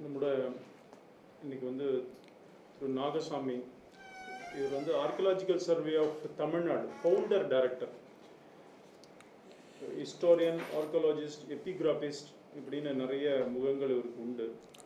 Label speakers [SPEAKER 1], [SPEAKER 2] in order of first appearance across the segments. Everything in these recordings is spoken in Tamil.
[SPEAKER 1] நம்மளோட இன்னைக்கு வந்து திரு நாகசாமி இவர் வந்து archaeological survey of Tamil Nadu founder director historian archaeologist epigraphist இப்படின்னு நிறைய முகங்கள் இவருக்கு உண்டு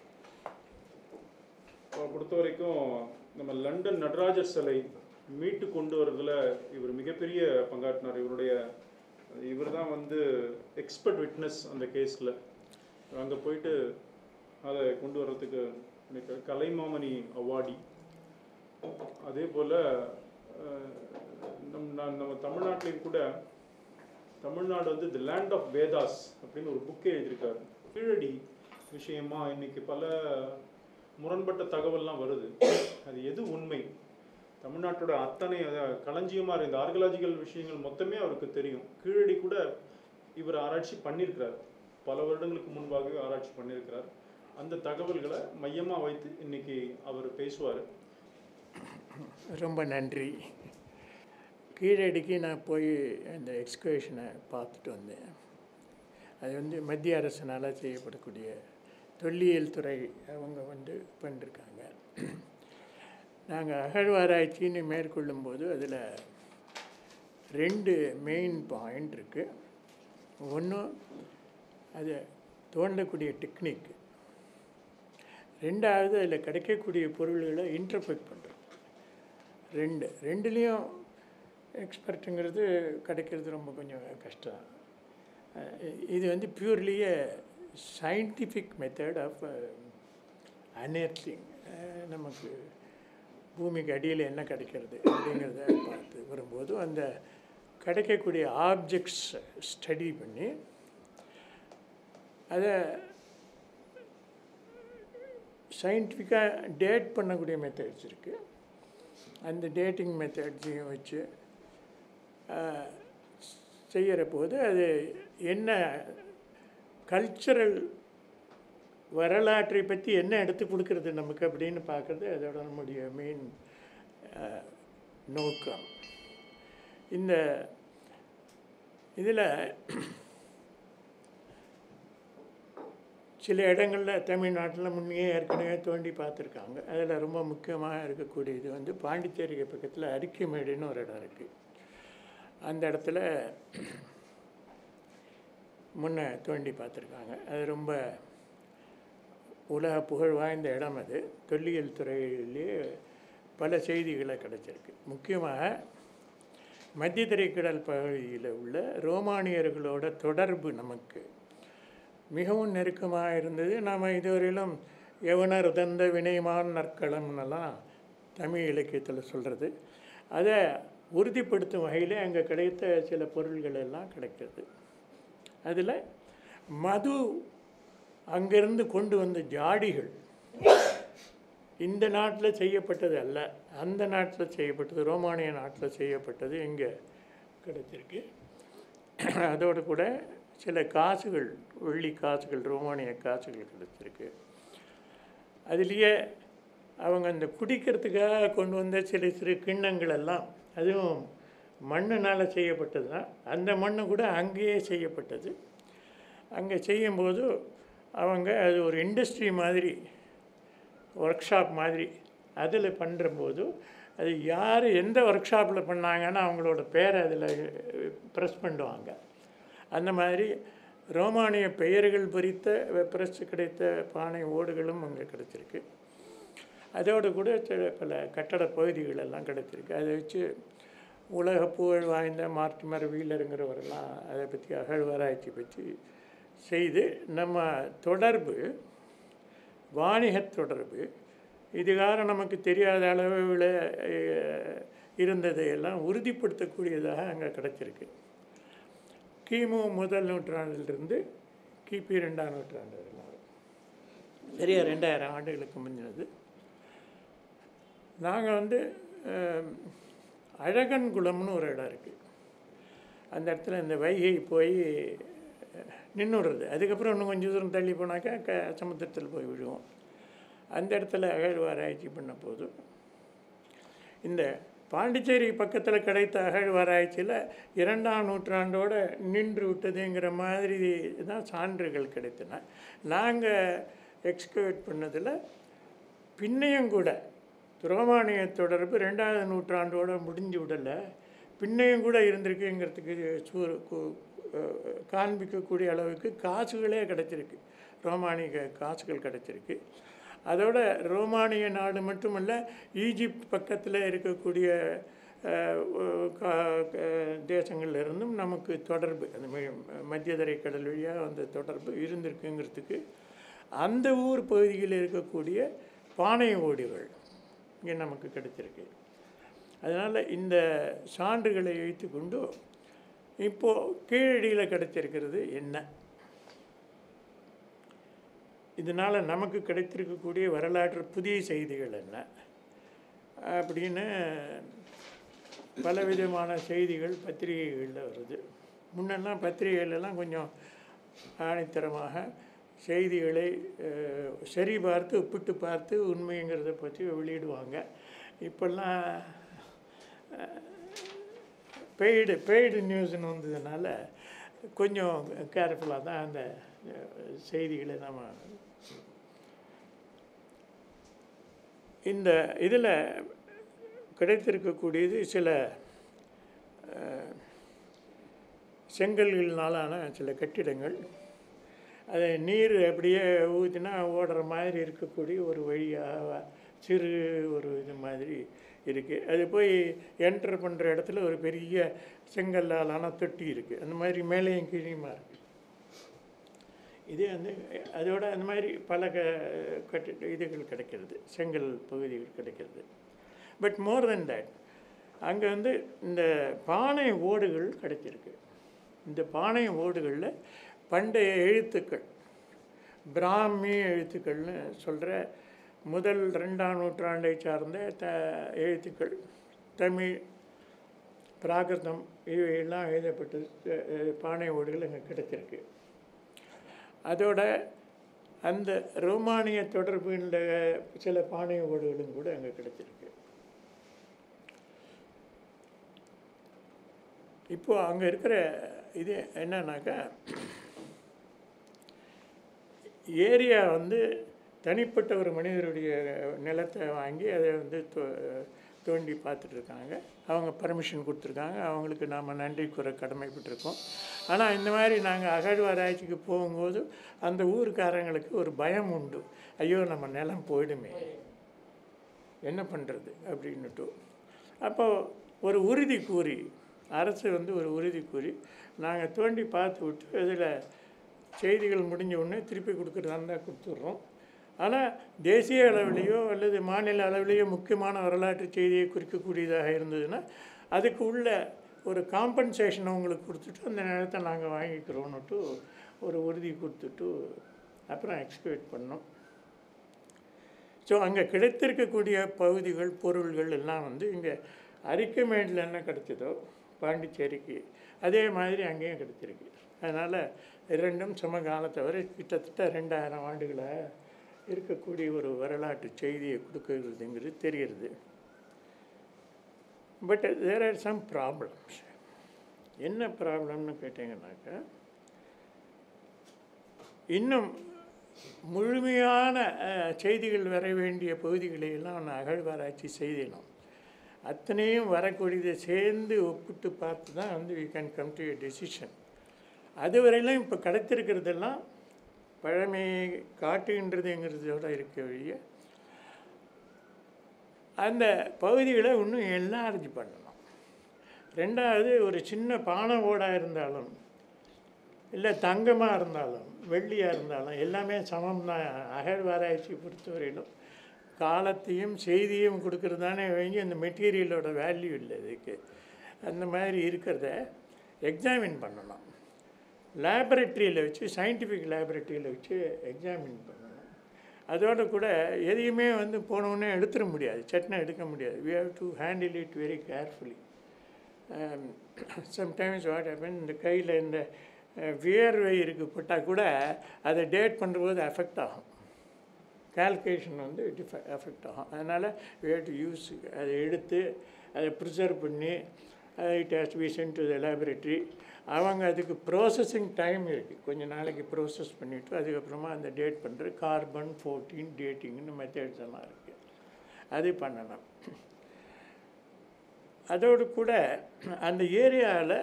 [SPEAKER 1] அவரை பொறுத்த வரைக்கும் நம்ம லண்டன் நடராஜர் சிலை மீட்டு கொண்டு வரதுல இவர் மிகப்பெரிய பங்காற்றினார் இவருடைய இவர் தான் வந்து எக்ஸ்பர்ட் விட்னஸ் அந்த கேஸில் அங்கே போயிட்டு அதை கொண்டு வர்றதுக்கு எனக்கு கலைமாமணி அவார்டி அதே போல் நம் நான் நம்ம தமிழ்நாட்டிலையும் கூட தமிழ்நாடு வந்து தி லேண்ட் ஆஃப் வேதாஸ் அப்படின்னு ஒரு புக்கே எழுதியிருக்காரு கீழடி விஷயமா இன்னைக்கு பல முரண்பட்ட தகவல்லாம் வருது அது எது உண்மை தமிழ்நாட்டோட அத்தனை அத- களஞ்சியமா இருந்த ஆர்கியலாஜிக்கல் விஷயங்கள் மொத்தமே அவருக்கு தெரியும் கீழடி கூட இவர் ஆராய்ச்சி பண்ணியிருக்கிறார் பல வருடங்களுக்கு முன்பாகவே ஆராய்ச்சி பண்ணியிருக்கிறார் அந்த தகவல்களை மையமா வைத்து இன்னைக்கு அவர் பேசுவார்
[SPEAKER 2] ரொம்ப நன்றி கீழடிக்கு நான் போய் அந்த எக்ஸ்கவேஷனை பார்த்துட்டு வந்தேன் அது வந்து மத்திய அரசினால் செய்யப்படக்கூடிய தொல்லியல் துறை அவங்க வந்து பண்ணிருக்காங்க நாங்கள் அகழ்வாராய்ச்சின்னு மேற்கொள்ளும்போது அதில் ரெண்டு மெயின் பாயிண்ட் இருக்குது ஒன்று அது தோண்டக்கூடிய டெக்னிக் ரெண்டாவது அதில் கிடைக்கக்கூடிய பொருள்களை இன்டர்பிரட் பண்ணுறோம் ரெண்டு ரெண்டுலேயும் எக்ஸ்பர்ட்டுங்கிறது கிடைக்கிறது ரொம்ப கொஞ்சம் கஷ்டம் அஹ் இது வந்து purely scientific method of unearthing நமக்கு பூமிக்கு அடியில் என்ன கிடைக்கிறது அப்படிங்கிறத பார்த்து வரும்போது அந்த கிடைக்கக்கூடிய ஆப்ஜெக்ட்ஸ் ஸ்டடி பண்ணி அதை சயின்டிஃபிக்காக டேட் பண்ணக்கூடிய மெத்தட்ஸ் இருக்குது அந்த டேட்டிங் மெத்தட்ஸையும் வச்சு செய்கிற போது அது என்ன கல்ச்சரல் வரலாற்றை பற்றி என்ன எடுத்து கொடுக்கறது நமக்கு அப்படின்னு பார்க்குறது அதோட நம்முடைய மெயின் நோக்கம் இந்த இதில் சில இடங்களில் தமிழ்நாட்டில் முன்னே ஏற்கனவே தோண்டி பார்த்துருக்காங்க அதில் ரொம்ப முக்கியமாக இருக்கக்கூடியது வந்து பாண்டிச்சேரிக்கு பக்கத்தில் அரிக்கமேடுன்னு ஒரு இடம் இருக்குது அந்த இடத்துல முன்ன தோண்டி பார்த்துருக்காங்க அது ரொம்ப உலக புகழ் வாய்ந்த இடம் அது தொல்லியல் துறையிலேயே பல செய்திகளை கிடைச்சிருக்கு முக்கியமாக மத்திய திரைக்கடல் பகுதியில் உள்ள ரோமானியர்களோட தொடர்பு நமக்கு மிகவும் நெருக்கமாக இருந்தது நாம் இதுவரையிலும் யவனர் உதந்த வினைமான் நற்களம்னெல்லாம் தமிழ் இலக்கியத்தில் சொல்கிறது அதை உறுதிப்படுத்தும் வகையில் அங்கே கிடைத்த சில பொருள்கள் எல்லாம் கிடைக்கிறது அதில் மது அங்கிருந்து கொண்டு வந்த ஜாடிகள் இந்த நாட்டில் செய்யப்பட்டது அல்ல அந்த நாட்டில் செய்யப்பட்டது ரோமானிய நாட்டில் செய்யப்பட்டது இங்கே கிடைச்சிருக்கு அதோடு கூட சில காசுகள் வெள்ளி காசுகள் ரோமானிய காசுகள் கிடைச்சிருக்கு அதுலேயே அவங்க அந்த குடிக்கிறதுக்காக கொண்டு வந்த சில சிறு கிண்ணங்கள் எல்லாம் அதுவும் மண்ணினால் செய்யப்பட்டது தான் அந்த மண்ணு கூட அங்கேயே செய்யப்பட்டது அங்கே செய்யும்போது அவங்க அது ஒரு இண்டஸ்ட்ரி மாதிரி ஒர்க் ஷாப் மாதிரி அதில் பண்ணுறம்போது அது யார் எந்த ஒர்க் ஷாப்பில் பண்ணாங்கன்னா அவங்களோட பேரை அதில் ப்ரெஸ் பண்ணுவாங்க அந்த மாதிரி ரோமானிய பெயர்கள் பொறித்த ப்ரெஸ் கிடைத்த பானை ஓடுகளும் அங்கே கிடச்சிருக்கு அதோடு கூட சில பல கட்டட பகுதிகள் எல்லாம் கிடச்சிருக்கு அதை வச்சு உலக புகழ் வாய்ந்த மார்டிமர் வீலருங்கிறவரெல்லாம் அதை பற்றி அகழ்வாராய்ச்சி பற்றி செய்து நம்ம தொடர்பு வாணிக தொடர்பு இதுகார நமக்கு தெரியாத அளவில் அஹ், இருந்ததையெல்லாம் உறுதிப்படுத்தக்கூடியதாக அங்கே கிடச்சிருக்கு கிமு முதல் நூற்றாண்டிலிருந்து கிபி ரெண்டாம் நூற்றாண்டு வரலாம் சரியா ரெண்டாயிரம் ஆண்டுகளுக்கு முந்தினது நாங்கள் வந்து அஹ், அழகன் குளம்னு ஒரு இடம் இருக்குது அந்த இடத்துல இந்த வைகை போய் நின்றுடுறது அதுக்கப்புறம் இன்னும் கொஞ்சம் தூரம் தள்ளி போனாக்கா க சமுத்திரத்தில் போய் விழுவோம் அந்த இடத்துல அகழ்வாராய்ச்சி பண்ண போது இந்த பாண்டிச்சேரி பக்கத்தில் கிடைத்த அகழ்வாராய்ச்சியில் இரண்டாம் நூற்றாண்டோடு நின்று விட்டதுங்கிற மாதிரி தான் சான்றுகள் கிடைத்தன நாங்கள் எக்ஸ்கவேட் பண்ணதில் பின்னையும் கூட ரோமானிய தொடர்பு ரெண்டாவது நூற்றாண்டோட முடிஞ்சு விடலை பின்னையும் கூட இருந்திருக்குங்கிறதுக்கு சூ கு- அஹ் காண்பிக்கக்கூடிய அளவுக்கு காசுகளே கிடைச்சிருக்கு ரோமானிய காசுகள் கிடைச்சிருக்கு அதோட ரோமானிய நாடு மட்டுமல்ல ஈஜிப்ட் பக்கத்தில் இருக்கக்கூடிய அஹ், ஒ- கா- க- தேசங்கள்ல இருந்தும் நமக்கு தொடர்பு அந்த ம- மத்தியதரை கடல் வழியாக அந்த தொடர்பு இருந்திருக்குங்கிறதுக்கு அந்த ஊர் பகுதியில் இருக்கக்கூடிய பானை ஓடுகள் இங்கே நமக்கு கிடைச்சிருக்கு அதனால் இந்த சான்றுகளை வைத்துக்கொண்டு இப்போது கீழடியில் கிடைச்சிருக்கிறது என்ன இதனால் நமக்கு கிடைத்திருக்கக்கூடிய வரலாற்று புதிய செய்திகள் என்ன அப்படின்னு பலவிதமான செய்திகள் பத்திரிகைகளில் வருது முன்னெல்லாம் பத்திரிகைகளெல்லாம் கொஞ்சம் ஆணித்தரமாக செய்திகளை அஹ், சரி பார்த்து ஒப்பிட்டு பார்த்து உண்மைங்கிறத பற்றி வெளியிடுவாங்க இப்போல்லாம் பெய்டு பெய்டு நியூஸ்னு வந்ததுனால கொஞ்சம் கேர்ஃபுல்லாக தான் அந்த அஹ், செய்திகளை நம்ம இந்த இதில் கிடைத்திருக்கக்கூடியது சில அஹ், செங்கல்களினாலான சில கட்டிடங்கள் அது நீர் அப்படியே ஊற்றினா ஓடுற மாதிரி இருக்கக்கூடிய ஒரு வழியாக சிறு ஒரு இது மாதிரி இருக்குது அது போய் என்டர் பண்ணுற இடத்துல ஒரு பெரிய செங்கல்லாலான தொட்டி இருக்குது அந்த மாதிரி மேலேயும் கீழேயுமா இருக்குது இது வந்து அதோட அந்த மாதிரி பல க கட்டிட இதுகள் கிடைக்கிறது செங்கல் பகுதிகள் கிடைக்கிறது பட் மோர் தென் தட் அங்கே வந்து இந்த பானை ஓடுகள் கிடைச்சிருக்கு இந்த பானை ஓடுகளில் பண்டைய எழுத்துக்கள் பிராமி எழுத்துக்கள்னு சொல்கிற முதல் ரெண்டாம் நூற்றாண்டை சார்ந்த த எழுத்துக்கள் தமிழ் பிராகிருதம் இவையெல்லாம் எழுதப்பட்டு அஹ், பானை ஓடுகள் அங்கே கிடைச்சிருக்கு அதோட அந்த ரோமானிய தொடர்புள்ள சில பானை ஓடுகளும் கூட அங்கே கிடைச்சிருக்கு இப்போ அங்கே இருக்கிற இது என்னன்னாக்கா ஏரியா வந்து தனிப்பட்ட ஒரு மனிதருடைய நிலத்தை வாங்கி அதை வந்து தோ- தோண்டி பார்த்துட்டு இருக்காங்க அவங்க பர்மிஷன் கொடுத்துருக்காங்க அவங்களுக்கு நாம் நன்றி கூற கடமைப்பட்டிருக்கோம் ஆனால் இந்த மாதிரி நாங்கள் அகழ்வாராய்ச்சிக்கு போகும்போது அந்த ஊருக்காரங்களுக்கு ஒரு பயம் உண்டு ஐயோ நம்ம நிலம் போயிடுமே என்ன பண்ணுறது அப்படின்னுட்டு அப்போது ஒரு உறுதி கூறி அரசு வந்து ஒரு உறுதி கூறி நாங்கள் தோண்டி பார்த்து விட்டு இதில் செய்திகள் முடிஞ்ச உடனே திருப்பி கொடுக்குறதா இருந்தால் கொடுத்துட்றோம் ஆனால் தேசிய அளவிலேயோ அல்லது மாநில அளவிலேயோ முக்கியமான வரலாற்று செய்தியை குறிக்கக்கூடியதாக இருந்ததுன்னா அதுக்கு உள்ள ஒரு காம்பன்சேஷன் அவங்களுக்கு கொடுத்துட்டு அந்த நிலத்தை நாங்கள் வாங்கிக்கிறோன்னுட்டு ஒரு உறுதி கொடுத்துட்டு அப்புறம் எக்ஸ்கவேட் பண்ணோம் ஸோ அங்கே கிடைத்திருக்கக்கூடிய பகுதிகள் பொருள்கள் எல்லாம் வந்து இங்கே அரிக்கமேடில் என்ன கிடைச்சதோ பாண்டிச்சேரிக்கு அதே மாதிரி அங்கேயும் கிடைச்சிருக்கு அதனால் இரண்டும் சமகாலத்தவரை கிட்டத்தட்ட ரெண்டாயிரம் ஆண்டுகளை இருக்கக்கூடிய ஒரு வரலாற்று செய்தியை கொடுக்கறதுங்கிறது தெரிகிறது but there are some problems என்ன ப்ராப்ளம்னு கேட்டிங்கனாக்கா இன்னும் முழுமையான அஹ், செய்திகள் வர வேண்டிய பகுதிகளை எல்லாம் நான் அகழ்வாராய்ச்சி செய்தினோம் அத்தனையும் வரக்கூடியதை சேர்ந்து ஒப்பிட்டு பார்த்து தான் வந்து we can come to a decision அதுவரையிலும் இப்போ கிடைத்திருக்கிறதெல்லாம் பழமையை காட்டுகின்றதுங்கிறதோட இருக்க வழிய அந்த பகுதிகளை இன்னும் என்லார்ஜ் பண்ணணும் ரெண்டாவது ஒரு சின்ன பானை ஓடாக இருந்தாலும் இல்லை தங்கமாக இருந்தாலும் வெள்ளியாக இருந்தாலும் எல்லாமே சமம் தான் அகழ்வாராய்ச்சி பொறுத்தவரையிலும் காலத்தையும் செய்தியும் கொடுக்கறது தானே வேண்டி அந்த மெட்டீரியலோட வேல்யூ இல்லை இதுக்கு அந்த மாதிரி இருக்கிறத எக்ஸாமின் பண்ணணும் லேபரட்டரியில் வச்சு சயின்டிஃபிக் லேபரட்டரியில் வச்சு எக்ஸாமின் பண்ணணும் அதோட கூட எதையுமே வந்து போனவுடனே எடுத்துட முடியாது சட்னை எடுக்க முடியாது we have to handle it very carefully sometimes what happen இந்த கையில் இந்த அஹ், வியர்வை இருக்கு போட்டால் கூட அதை டேட் பண்ணும்போது அஃபெக்ட் ஆகும் கால்குலேஷன் வந்து டிஃப அஃபெக்ட் ஆகும் அதனால் we have டு யூஸ் அதை எடுத்து அதை ப்ரிசர்வ் பண்ணி it has to be sent to the laboratory அவங்க அதுக்கு ப்ராசஸிங் டைம் இருக்குது கொஞ்ச நாளைக்கு ப்ராசஸ் பண்ணிவிட்டு அதுக்கப்புறமா அந்த டேட் பண்ணுற கார்பன் ஃபோர்டீன் டேட்டிங்னு மெத்தட்ஸ் எல்லாம் இருக்குது அது பண்ணணும் அதோடு கூட அந்த ஏரியாவில்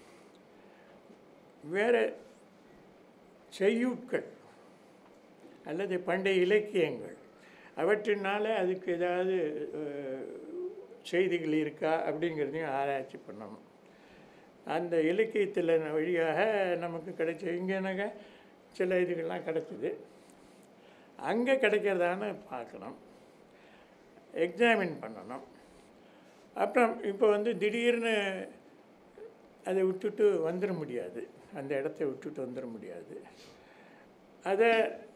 [SPEAKER 2] வேறு செய்யுட்கள் அல்லது பண்டைய இலக்கியங்கள் அவற்றினால அதுக்கு ஏதாவது அஹ், செய்திகள் இருக்கா அப்படிங்கிறதையும் ஆராய்ச்சி பண்ணணும் அந்த இலக்கியத்தில் வழியாக நமக்கு கிடைச்ச இங்கேனாக்க சில இதுகள்லாம் கிடைச்சிது அங்கே கிடைக்கிறதான்னு பார்க்கணும் எக்ஸாமின் பண்ணணும் அப்புறம் இப்போ வந்து திடீர்னு அதை விட்டுட்டு வந்துட முடியாது அந்த இடத்த விட்டுட்டு வந்துட முடியாது அதை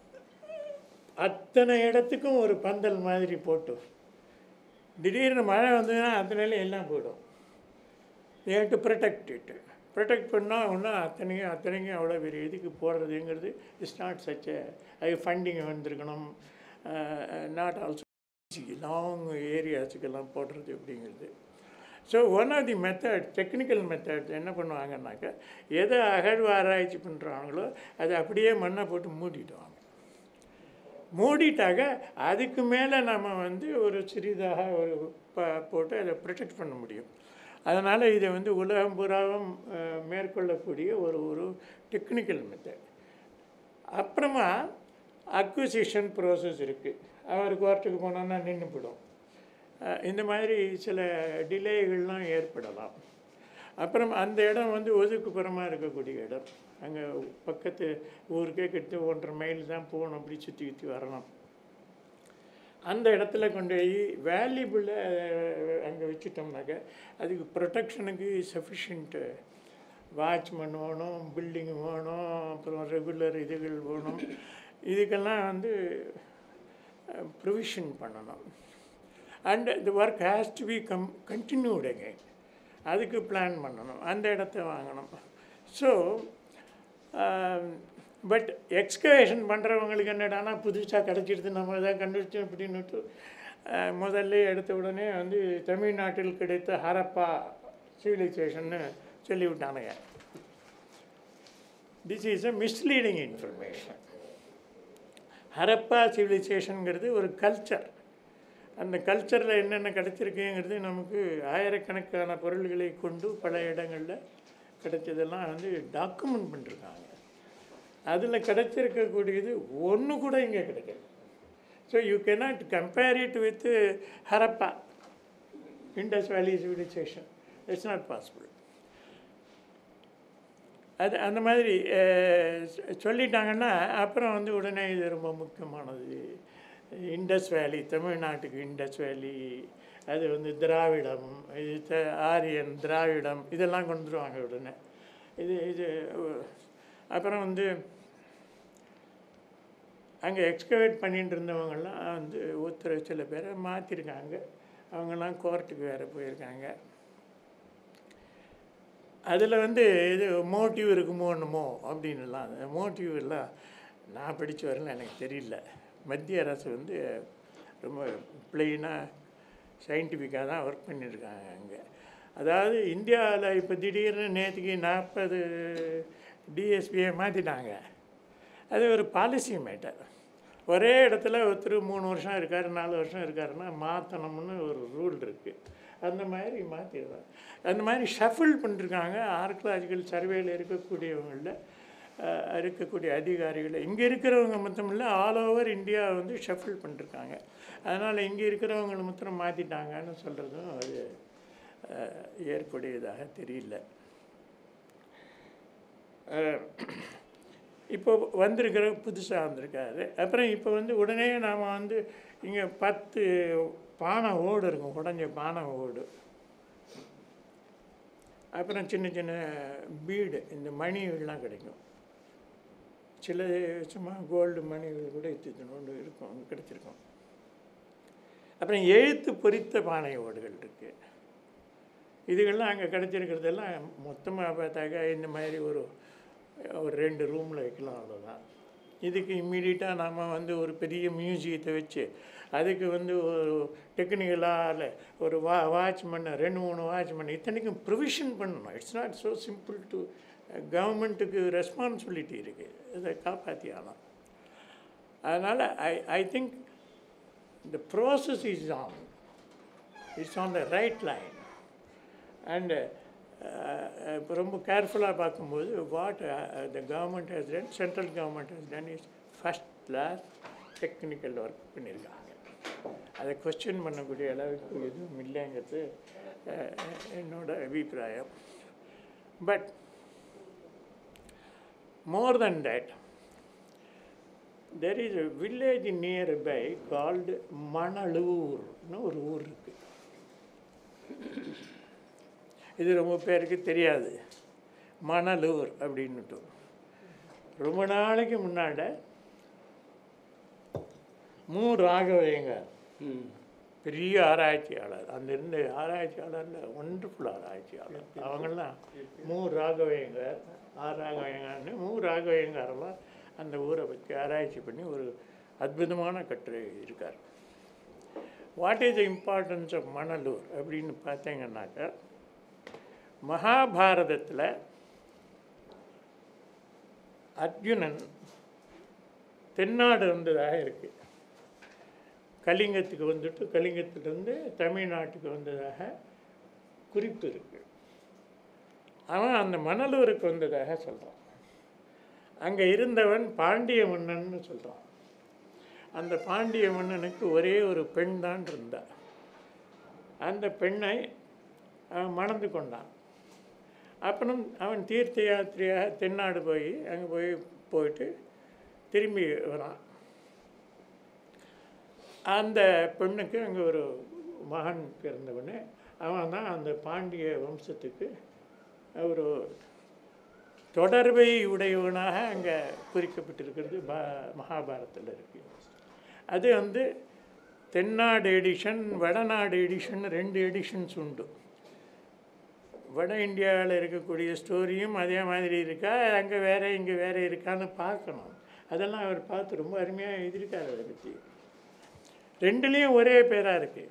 [SPEAKER 2] அத்தனை இடத்துக்கும் ஒரு பந்தல் மாதிரி போட்டு திடீர்னு மழை வந்ததுன்னா அத்தனையில எல்லாம் போயிடும் they have to protect it protect பண்ணால் ஒன்றும் அத்தனையும் அத்தனைக்கும் அவ்வளோ பெரிய இதுக்கு போடுறதுங்கிறது இட்ஸ் நாட் சச் அது ஃபண்டிங் வந்திருக்கணும் நாட் ஆல்சோ லாங் ஏரியாஸுக்கெல்லாம் போடுறது அப்படிங்கிறது so one of the method technical method என்ன பண்ணுவாங்கன்னாக்கா எதை அகழ்வு ஆராய்ச்சி பண்ணுறாங்களோ அதை அப்படியே மண்ணை போட்டு மூடிடுவாங்க மூடிட்டாக்க அதுக்கு மேலே நம்ம வந்து ஒரு சிறிதாக ஒரு ப போட்டு அதை ப்ரொடெக்ட் பண்ண முடியும் அதனால் இதை வந்து உலகம் பூராவும் அஹ், மேற்கொள்ளக்கூடிய ஒரு ஒரு டெக்னிக்கல் மெத்தட் அப்புறமா அக்விசிஷன் ப்ராசஸ் இருக்குது அவர் கோர்ட்டுக்கு போனோன்னா நின்று போயிடும் அஹ், இந்த மாதிரி சில டிலேகள்லாம் ஏற்படலாம் அப்புறம் அந்த இடம் வந்து ஒதுக்குப்புறமாக இருக்கக்கூடிய இடம் அங்கே பக்கத்து ஊருக்கே கிட்ட ஒன்றரை மைல் தான் போகணும் அப்படி சுற்றி சுற்றி வரணும் அந்த இடத்துல கொண்டு போய் வேல்யூபிளை அங்கே வச்சுட்டோம்னாக்க அதுக்கு ப்ரொடெக்ஷனுக்கு சஃபிஷியண்ட்டு வாட்ச்மேன் வேணும் பில்டிங் வேணும் அப்புறம் ரெகுலர் இதுகள் வேணும் இதுக்கெல்லாம் வந்து ப்ரொவிஷன் பண்ணணும் and the work has to be come continued again அதுக்கு பிளான் பண்ணணும் அந்த இடத்த வாங்கணும் ஸோ பட் எக்ஸ்கவேஷன் பண்ணுறவங்களுக்கு என்னடானா புதுசாக கிடச்சிடுது நம்ம தான் கண்டுபிடிச்சோம் அப்படின்னுட்டு அஹ், முதல்ல எடுத்த உடனே வந்து தமிழ்நாட்டில் கிடைத்த ஹரப்பா சிவிலைசேஷன்னு சொல்லிவிட்டானுங்க this is a misleading information Harappa சிவிலைசேஷனுங்கிறது ஒரு கல்ச்சர் அந்த கல்ச்சரில் என்னென்ன கிடைச்சிருக்குங்கிறது நமக்கு ஆயிரக்கணக்கான பொருள்களை கொண்டு பல இடங்களில் கிடைச்சதெல்லாம் வந்து டாக்குமெண்ட் பண்ணிருக்காங்க அதில் கிடைச்சிருக்கக்கூடியது ஒன்று கூட இங்கே கிடைக்கல so you cannot compare it with Harappa Indus valley civilisation it's not possible அது அந்த மாதிரி அஹ், சொ- சொல்லிட்டாங்கன்னா அப்புறம் வந்து உடனே இது ரொம்ப முக்கியமானது இண்டஸ் வேலி தமிழ்நாட்டுக்கு இண்டஸ் வேலி அது வந்து திராவிடம் இது த- ஆரியன் திராவிடம் இதெல்லாம் கொண்டு வந்துருவாங்க உடனே இது இது அஹ், அப்புறம் வந்து அங்கே எக்ஸ்கவேட் பண்ணிட்டு இருந்தவங்கெல்லாம் வந்து ஒருத்தர் சில பேரை மாற்றிருக்காங்க அவங்கெல்லாம் கோர்ட்டுக்கு வேறு போயிருக்காங்க அதில் வந்து இது மோட்டிவ் இருக்குமோ என்னமோ அப்படின்னுலாம் அந்த மோட்டிவ் எல்லாம் நான் படித்த வரல எனக்கு தெரியல மத்திய அரசு வந்து ரொம்ப பிளெயினாக சயின்டிஃபிக்காக தான் ஒர்க் பண்ணியிருக்காங்க அங்கே அதாவது இந்தியாவில் இப்போ திடீர்னு நேற்றுக்கு நாற்பது டிஎஸ்பியை மாற்றிட்டாங்க அது ஒரு பாலிசி மேட்டர் ஒரே இடத்துல ஒருத்தர் மூணு வருஷம் இருக்கார் நாலு வருஷம் இருக்காருன்னா மாற்றணும்னு ஒரு ரூல் இருக்குது அந்த மாதிரி மாற்றிடுறாங்க அந்த மாதிரி ஷஃபிள் பண்ணிருக்காங்க ஆர்கியலாஜிக்கல் சர்வேல இருக்கக்கூடியவங்களில் அஹ், இருக்கக்கூடிய அதிகாரிகள் இங்கே இருக்கிறவங்க மட்டும் இல்லை ஆல் ஓவர் இந்தியா வந்து ஷஃபிள் பண்ணிருக்காங்க அதனால் இங்கே இருக்கிறவங்களை மாத்திரம் மாற்றிட்டாங்கன்னு சொல்கிறதும் அது அஹ், ஏற்புடையதாக தெரியல அஹ், இப்போ வந்திருக்கிற புதுசாக வந்திருக்காரு அப்புறம் இப்போ வந்து உடனே நாம் வந்து இங்கே பத்து பானை ஓடு இருக்கும் உடஞ்ச பானை ஓடு அப்புறம் சின்ன சின்ன பீடு இந்த மணிகள்லாம் கிடைக்கும் சில சும்மா கோல்டு மணிகள் கூட இத்தினோண்டு இருக்கும் அங்கே கிடைச்சிருக்கும் அப்புறம் எழுத்து பொறித்த பானை ஓடுகள் இருக்குது இதுகள்லாம் அங்கே கிடச்சிருக்கிறதெல்லாம் மொத்தமாக பார்த்தாக்கா இந்த மாதிரி ஒரு ஒரு ரெண்டு ரூமில் வைக்கலாம் அவ்வளோதான் இதுக்கு இம்மீடியட்டாக நாம் வந்து ஒரு பெரிய மியூசியத்தை வச்சு அதுக்கு வந்து ஒரு டெக்னிக்கலாக ஒரு வா வாட்ச்மேன் ரெண்டு மூணு வாட்ச்மேன் இத்தனைக்கும் ப்ரொவிஷன் பண்ணணும் it's not so simple to கவர்மெண்ட்டுக்கு ரெஸ்பான்சிபிலிட்டி இருக்குது இதை காப்பாற்றி ஆகலாம் அதனால் I I think the process is on. It's on the right line. And இப்போ ரொம்ப கேர்ஃபுல்லாக பார்க்கும்போது what the government has done central government has done is first class technical work பண்ணியிருக்காங்க அதை கொஸ்டின் பண்ணக்கூடிய அளவுக்கு எதுவும் இல்லைங்கிறது அஹ், என்னோட அபிப்பிராயம் but more than that there is a village nearby called மணலூர்னு ஒரு ஊர் இருக்கு இது ரொம்ப பேருக்கு தெரியாது மணலூர் அப்படின்னுட்டு ரொம்ப நாளைக்கு முன்னாடி மு ராகவேங்கர் பெரிய ஆராய்ச்சியாளர் அந்த இருந்த ஆராய்ச்சியாளரில் ஒண்டர்ஃபுல் ஆராய்ச்சியாளர் அவங்கெல்லாம் மு ராகவேங்கர் ஆர் ராகவேங்கர்னு மு ராகவேங்கரெல்லாம் அந்த ஊரை பற்றி ஆராய்ச்சி பண்ணி ஒரு அற்புதமான கட்டுரை இருக்கார் what is the importance of Manalur அப்படின்னு பார்த்தீங்கன்னாக்கா மகாபாரதத்தில் அர்ஜுனன் தென்னாடு வந்ததாக இருக்குது கலிங்கத்துக்கு வந்துட்டு கலிங்கத்திலிருந்து தமிழ்நாட்டுக்கு வந்ததாக குறிப்பு இருக்குது அவன் அந்த மணலூருக்கு வந்ததாக சொல்கிறான் அங்கே இருந்தவன் பாண்டிய மன்னன்னு சொல்கிறான் அந்த பாண்டிய மன்னனுக்கு ஒரே ஒரு பெண் தான் இருந்தா அந்த பெண்ணை அவன் மணந்து கொண்டான் அப்புறம் அவன் தீர்த்த யாத்திரையாக தென்னாடு போய் அங்கே போய் போயிட்டு திரும்பி வரான் அந்த பெண்ணுக்கு அங்கே ஒரு மகன் பிறந்தவனே அவன் தான் அந்த பாண்டிய வம்சத்துக்கு ஒரு தொடர்பை உடையவனாக அங்கே குறிக்கப்பட்டிருக்கிறது பா மகாபாரத்தில் இருக்கு அது வந்து தென்னாடு எடிஷன் வடநாடு எடிஷன் ரெண்டு எடிஷன்ஸ் உண்டு வட இந்தியாவில் இருக்கக்கூடிய ஸ்டோரியும் அதே மாதிரி இருக்கா அங்கே வேற இங்கே வேற இருக்கான்னு பார்க்கணும் அதெல்லாம் அவர் பார்த்து ரொம்ப அருமையாக எழுதியிருக்காரு அதை பற்றி ரெண்டுலேயும் ஒரே பேராக இருக்கு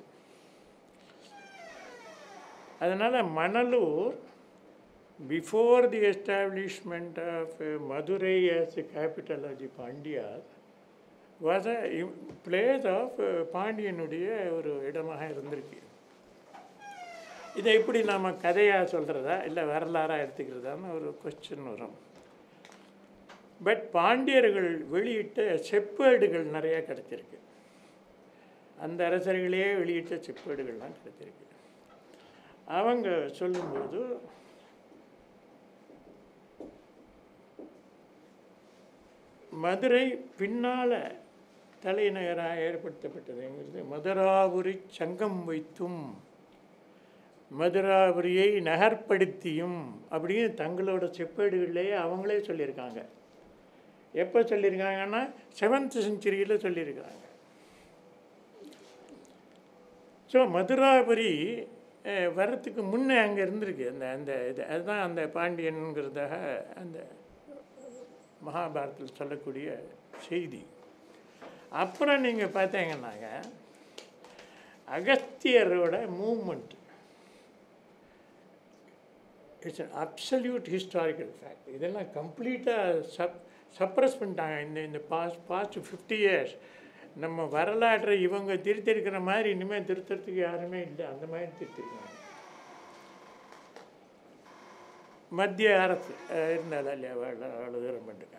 [SPEAKER 2] அதனால் Manalur before the establishment of uh, Madurai as the capital of the Pandyas was a im- place of uh, பாண்டியனுடைய ஒரு இடமாக இருந்திருக்கு இதை எப்படி நாம் கதையாக சொல்கிறதா இல்லை வரலாறாக எடுத்துக்கிறதான்னு ஒரு கொஸ்டின் வரும் பட் பாண்டியர்கள் வெளியிட்ட செப்பேடுகள் நிறைய கிடைச்சிருக்கு அந்த அரசர்களே வெளியிட்ட செப்பேடுகள்லாம் கிடைச்சிருக்கு அவங்க சொல்லும்போது மதுரை பின்னால் தலைநகராக ஏற்படுத்தப்பட்டதுங்கிறது மதுராபுரி சங்கம் வைத்தும் மதுராபுரியை நகர்ப்படுத்தியும் அப்படின்னு தங்களோட செப்பேடுகளிலேயே அவங்களே சொல்லியிருக்காங்க எப்போ சொல்லியிருக்காங்கன்னா செவன்த் செஞ்சுரியில் சொல்லியிருக்காங்க ஸோ மதுராபுரி அஹ், வர்றதுக்கு முன்னே அங்கே இருந்திருக்கு அந்த அந்த இது அதுதான் அந்த பாண்டியனுங்கிறதாக அந்த மகாபாரதத்தில் சொல்லக்கூடிய செய்தி அப்புறம் நீங்கள் பார்த்தீங்கன்னாங்க அகஸ்தியரோட moment it's an absolute historical fact இதெல்லாம் கம்ப்ளீட்டாக சப் சப்ரஸ் பண்ணிட்டாங்க இந்த இந்த பாஸ்ட் பாஸ்ட் ஃபிஃப்டி இயர்ஸ் நம்ம வரலாற்றை இவங்க திருத்திருக்கிற மாதிரி இனிமேல் திருத்தறதுக்கு யாருமே இல்லை அந்த மாதிரி திருத்திருக்காங்க மத்திய அரசு அஹ், இருந்தாலும் இல்லையா அவ்வளோ அவ்வளோ தூரம் பண்ணிருக்காங்க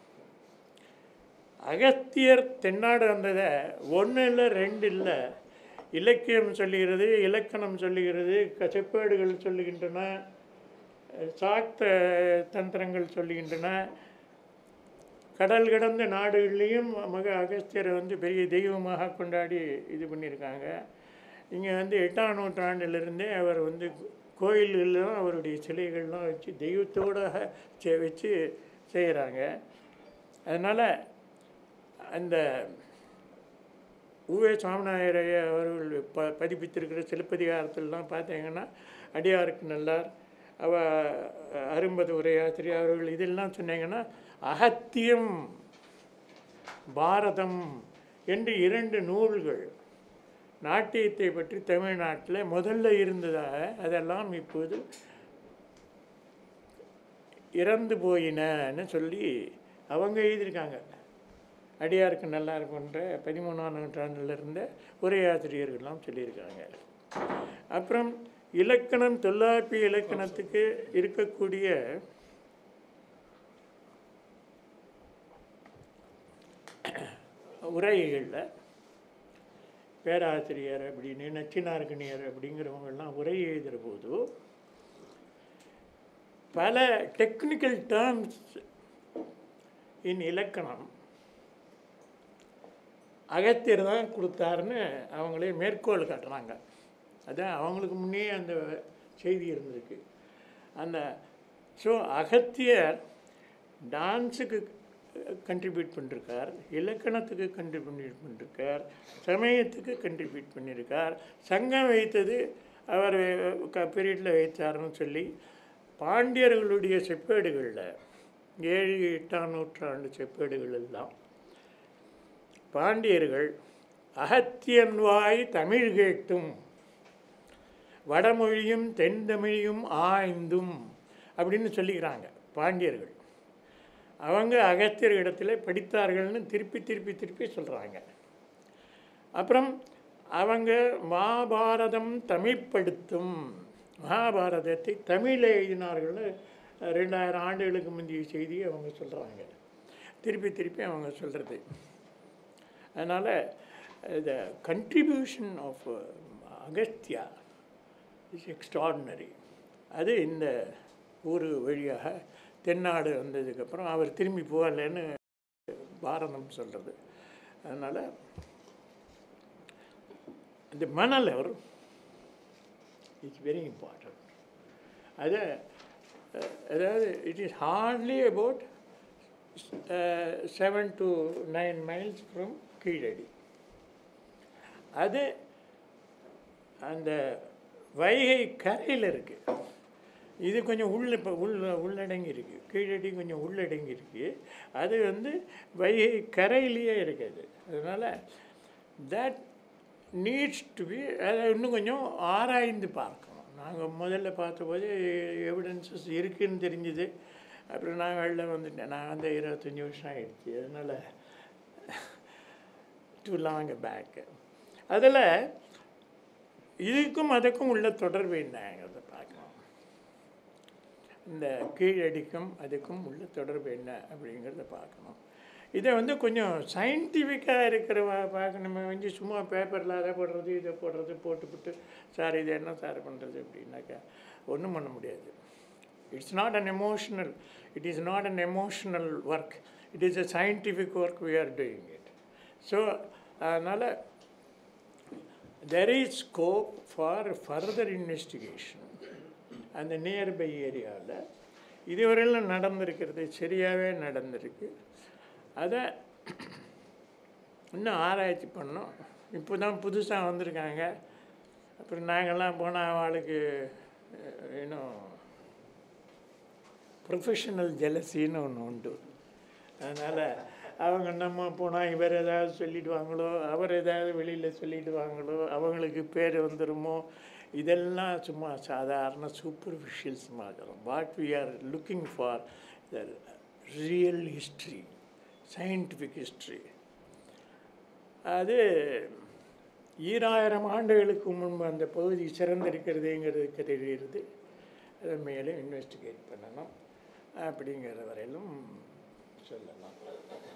[SPEAKER 2] அகஸ்தியர் தென்னாடு வந்ததை ஒன்று இல்லை ரெண்டு இல்லை இலக்கியம் சொல்லுகிறது இலக்கணம் சொல்லுகிறது க- செப்பேடுகள் சொல்லுகின்றன அஹ், சாக்த தந்திரங்கள் சொல்லுகின்றன கடல் கடந்த நாடுகள்லேயும் மக அகஸ்தியரை வந்து பெரிய தெய்வமாக கொண்டாடி இது பண்ணியிருக்காங்க இங்கே வந்து எட்டாம் நூற்றாண்டிலிருந்தே அவர் வந்து கோயில்கள்லாம் அவருடைய சிலைகள்லாம் வச்சு தெய்வத்தோட செ- வச்சு செய்கிறாங்க அதனால் அந்த உவே சாமிநாயரைய அவர்கள் ப பதிப்பித்திருக்கிற சிலப்பதிகாரத்திலலாம் பார்த்தீங்கன்னா அடியாருக்கு நல்லார் அவ அரும்பது உரையாசிரியர் அவர்கள் இதெல்லாம் சொன்னீங்கன்னா அகத்தியம் பாரதம் என்று இரண்டு நூல்கள் நாட்டியத்தை பற்றி தமிழ்நாட்டில் முதல்ல இருந்ததாக அதெல்லாம் இப்போது இறந்து போயினன்னு சொல்லி அவங்க எழுதியிருக்காங்க அடியாருக்கு நல்லா இருக்குன்ற பதிமூணாம் நூற்றாண்டில் இருந்த உரையாசிரியர்கள்லாம் சொல்லியிருக்காங்க அப்புறம் இலக்கணம் தொல்லாப்பிய இலக்கணத்துக்கு இருக்கக்கூடிய உரைகளில் பேராசிரியர் அப்படின்னு நச்சினார்கனியர் அப்படிங்கிறவங்கெல்லாம் உரை எழுதுகிற போது பல டெக்னிக்கல் டேர்ம்ஸ் இன் இலக்கணம் அகத்தியர் தான் கொடுத்தாருன்னு அவங்களே மேற்கோள் காட்டுறாங்க அதான் அவங்களுக்கு முன்னே அந்த செய்தி இருந்திருக்கு அந்த ஸோ அகத்தியர் டான்ஸுக்கு கண்ட்ரிபியூட் பண்ணிருக்கார் இலக்கணத்துக்கு கண்ட்ரிபியூட் பண்ணிருக்கார் சமயத்துக்கு கண்ட்ரிபியூட் பண்ணியிருக்கார் சங்கம் வைத்தது அவர் க பீரியடில் வைத்தார்னு சொல்லி பாண்டியர்களுடைய செப்பேடுகளில் ஏழு எட்டாம் நூற்றாண்டு செப்பேடுகள் எல்லாம் பாண்டியர்கள் அகத்தியன்வாய் தமிழ் கேட்டும் வடமொழியும் தென் தமிழையும் ஆய்ந்தும் அப்படின்னு சொல்லிக்கிறாங்க பாண்டியர்கள் அவங்க அகத்தியர் இடத்துல படித்தார்கள்னு திருப்பி திருப்பி திருப்பி சொல்கிறாங்க அப்புறம் அவங்க மகாபாரதம் தமிழ்ப்படுத்தும் மகாபாரதத்தை தமிழில் எழுதினார்கள்னு ரெண்டாயிரம் ஆண்டுகளுக்கு முந்தைய செய்தியை அவங்க சொல்கிறாங்க திருப்பி திருப்பி அவங்க சொல்கிறது அதனால் the contribution of Agastya is extraordinary அது இந்த ஊர் வழியாக தென்னாடு வந்ததுக்கப்புறம் அவர் திரும்பி போகலைன்னு பாரதம் சொல்கிறது அதனால் இந்த மணலர் இட்ஸ் வெரி இம்பார்ட்டன்ட் அது அஹ், அதாவது it is hardly about seven to nine miles from Keezhadi அது அந்த வைகை கரையில் இருக்குது இது கொஞ்சம் உள்ள இப்போ உள்ள உள்ளடங்கி இருக்கு கீழடி கொஞ்சம் உள்ளடங்கி இருக்கு அது வந்து வைகை கரையிலேயே இருக்குது அதனால் தட் நீட்ஸ் டு பி அதை இன்னும் கொஞ்சம் ஆராய்ந்து பார்க்கணும் நாங்கள் முதல்ல பார்த்தபோது எவிடன்சஸ் இருக்குன்னு தெரிஞ்சுது அப்புறம் நான் வெளில வந்துட்டேன் நான் வந்து இருபத்தஞ்சி வருஷம் ஆயிடுச்சு அதனால் டு லாங் பேக்கு அதில் இதுக்கும் அதுக்கும் உள்ள தொடர்பு என்னங்கிறத பார்க்கணும் இந்த கீழடிக்கும் அதுக்கும் உள்ள தொடர்பு என்ன அப்படிங்கிறத பார்க்கணும் இதை வந்து கொஞ்சம் சயின்டிஃபிக்காக இருக்கிற பார்க்கணும் வந்து சும்மா பேப்பரில் அதை போடுறது இதை போடுறது போட்டுவிட்டு சார் இது என்ன சார் பண்ணுறது அப்படின்னாக்கா ஒன்றும் பண்ண முடியாது it's not an emotional it is not an emotional work it is a scientific work we are doing it so அதனால் there is scope for further investigation அந்த நியர்பை ஏரியாவில் இதுவரையிலும் நடந்திருக்கிறது சரியாகவே நடந்திருக்கு அதை இன்னும் ஆராய்ச்சி பண்ணோம் இப்போ தான் புதுசாக வந்திருக்காங்க அப்புறம் நாங்கள்லாம் போனால் அவளுக்கு இன்னும் ப்ரொஃபஷனல் ஜெலசின்னு ஒன்று உண்டு அதனால் அவங்க நம்ம போனால் இவர் ஏதாவது சொல்லிடுவாங்களோ அவர் ஏதாவது வெளியில் சொல்லிடுவாங்களோ அவங்களுக்கு பேர் வந்துடுமோ இதெல்லாம் சும்மா சாதாரண சூப்பர்ஃபிஷியல்ஸ் மாதிரி what we are looking for the real history scientific history அது ஈராயிரம் ஆண்டுகளுக்கு முன்பு அந்த பகுதி சிறந்திருக்கிறதுங்கிறதுக்கு தெரிகிறது அதை மேலும் இன்வெஸ்டிகேட் பண்ணணும் அப்படிங்கிற வரையிலும் சொல்லலாம்